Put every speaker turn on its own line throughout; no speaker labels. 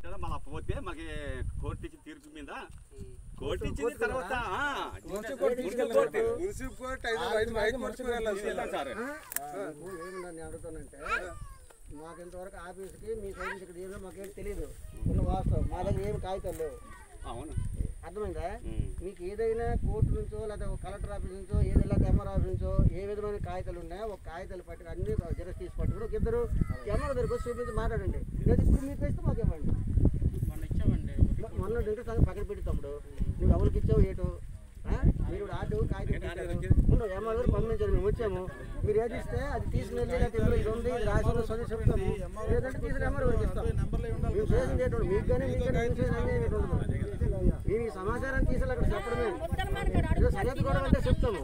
కదా మళ్ళీ పోతే మనకి కోర్టు ఇచ్చిన తీర్పు మీద కోర్టు ఇచ్చిన తర్వాత ఆ, మున్సిపల్ కోర్టు
మున్సిపల్ కోర్టు ఐదు ఐదు ఐదు మున్సిపల్ వెళ్ళాలి
వెళ్ళాం సార్
మీకు ఏమన్నా నేను అడుగుతానంటే మాకు ఇంతవరకు ఆఫీస్కి మీ సైడ్ నుంచి ఇక్కడ ఏమో మాకేం తెలియదు ఉన్న వాస్తవం మా దగ్గర ఏమి కాగితాలు లేవు
అవును
అర్థమైందా
ఉమ్.
మీకు ఏదైనా కోర్టు నుంచో లేదా ఒక కలెక్టర్ ఆఫీస్ నుంచో ఏదైనా ఎంఆర్ ఆఫీస్ నుంచో ఏ విధమైన కాగితాలు ఉన్నాయో ఒక కాగితాలు పట్టుకు అన్ని జెరక్స్ తీసి పట్టుకుని ఒక ఇద్దరు ఎంఆర్ దగ్గరకు వచ్చి చూపించి మాట్లాడండి లేదు ఇప్పుడు మీకు ఇస్తే మాకు ఇవ్వండి మొ- మొన్న ఇంటి సంగతి పక్కన పెట్టి తమ్ముడు నువ్వు ఎవరికి ఇచ్చావు ఏటో ఆ? మీరు ఇప్పుడు ఆర్డర్ కాగితం పెట్టారు. ఉండు ఎంఆర్ గారు పంపించారు మేము వచ్చాము మీరు ఏది ఇస్తే అది తీసుకుని వెళ్ళి లేకపోతే ఇందులో ఇది ఉంది ఇది రాసి ఉంది చదివి చెప్తాము లేదంటే తీసుకుని ఎంఆర్ గారికి ఇస్తాం మేము చేసింది ఏంటంటే మీకు కానీ మీకు కానీ మేము చేసిన అన్యాయం ఏంటి ఉండదు మేము ఈ సమాచారం తీసి అక్కడ చెప్పడమే ఏదో సంగతి కూడా అంటే చెప్తాము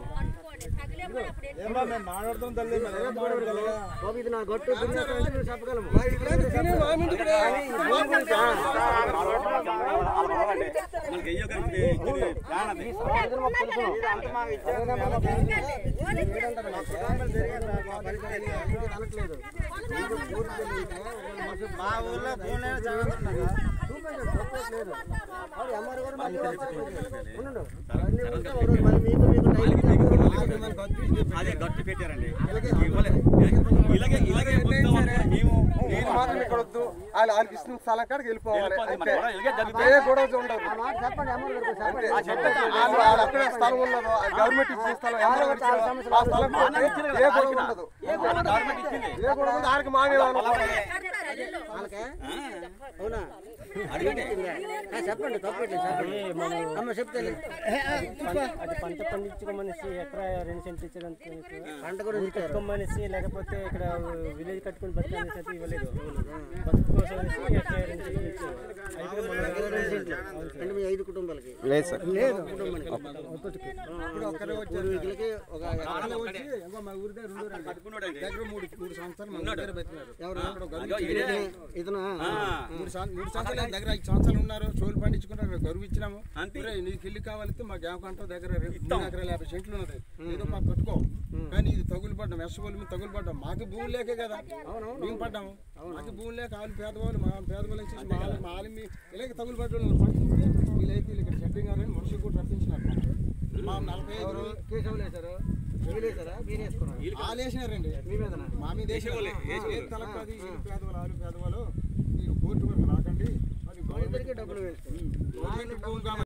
బాబు ఇది నా గొట్టు బిజినెస్ అంటే మేము చెప్పగలము కానీ ఈ భూమి గురించి, ఆ,
మనకి అయ్యో గారికి ఇది ప్లాన్ అది
ఈ సమాచారం మాకు తెలుసు. ఏదైనా మనకి ఏంటంటారు మాకు? మా పరిస్థితి ఏంటి? ఇది అనట్లేదు. మీకు పూర్తి తెలియక ఒకవేళ మనిషి
మా ఊర్లో ఫోన్
చూపించండి, తప్పేట్లేదు. అవును, ఎంఆర్ గారు మాకు ఇవ్వాలి. ఉండండి. అన్నీ ఉంటే ఒక రోజు మళ్ళీ మీకు మీకు టైం ఇచ్చేస్తాం.
అదే గట్టు పెట్టారండి ఇవ్వలే. ఇలాగే ఇలాగే మొత్తం మేము
నేను మాత్రం ఇక్కడ వద్దు వాళ్ళు వాళ్ళకి ఇస్తున్న స్థలం కాడికి వెళ్ళిపోవాలి
వెళ్ళిపోతే
అంతే
మన గొడవ ఇలాగే జరుగుతుంది.
ఏ గొడవ ఉండదు
ఆ మాట చెప్పండి ఎంఆర్ గారికి చెప్పండి.
వాళ్ళు వాళ్ళు అక్కడే స్థలం ఉన్నదో గవర్నమెంట్ ఇచ్చిన స్థలం ఎవరో ఇచ్చారో ఆ స్థలం పోతే ఏ గొడవ ఉండదు
గవర్నమెంట్ ఇచ్చింది
ఏ గొడవ ఉండదు ఆయనకి మామే
వాళ్ళకే? అవునా
అడగండి
ఆ, చెప్పండి తప్పట్లేదు చెప్పండి అమ్మ చెప్తే
అది పంట పండించుకోమనేసి ఎకరా రెండు సెంట్లు ఇచ్చేదంత
పంట కూడా ఇచ్చారు
కట్టుకోమనేసి లేకపోతే ఇక్కడ విలేజ్ కట్టుకుని బతకాలనేసి అయితే ఇవ్వలేదు బతుకు కోసం అనేసి ఎకరా రెండు సెంట్లు ఇచ్చారు అయితే మన
అంటే మీ ఐదు కుటుంబాలకి
లేదు సార్
లేదు కుటుంబానికి పూర్వీకులకి ఒక
కట్టుకున్నాడండి
మూడు మూడు సంవత్సరాలు మన దగ్గర బతికినారు
ఎవరు
అదో ఈడే.
ఇతను
ఆ,
మూడు సం- మూడు సంవత్సరాలు దగ్గర ఐదు సంవత్సరాలు ఉన్నారు చోలు పండించుకుంటారు గరువు ఇచ్చినాము
అంతే.
ఒరేయ్, నీకు ఇల్లు కావాలితే మా గ్యామకంట దగ్గర రె- మూడు ఎకరాల యాభై సెంట్లు ఉన్నది ఏదో మాకు కట్టుకో కానీ ఇది తగులు పడ్డాం ఎస్సోళ్ళు మీద తగులు పడ్డాం మాకు భూమి లేకే కదా మేము పడ్డాము మాకు భూమి లేక వాళ్ళు పేదవాళ్ళు మా పేదవాళ్ళు వచ్చేసి మా వాళ్ళు- మా వాళ్ళు మీ ఇలాగే తగులు పడ్డాడు వీళ్ళైతే వీళ్ళు ఇక్కడ సెట్టింగ్ గారని మనుషులు కూడా రప్పించినారు మా నలభై ఐదు రోజులు
కేశవులు వేశారు వీళ్ళు వేశారా మీరు వేసుకున్నారు
వాళ్ళు వేసినారండి
మీ మీదనా
మా మీద వేసేవాళ్ళే తలకు అది వీళ్ళు పేదవాళ్ళు వాళ్ళు పేదవాళ్ళు మీరు కోర్టు వరకు రాకండి అది
ఇద్దరికి డబ్బులు వేస్తారు
గవర్నమెంట్ భూమి కాబట్టి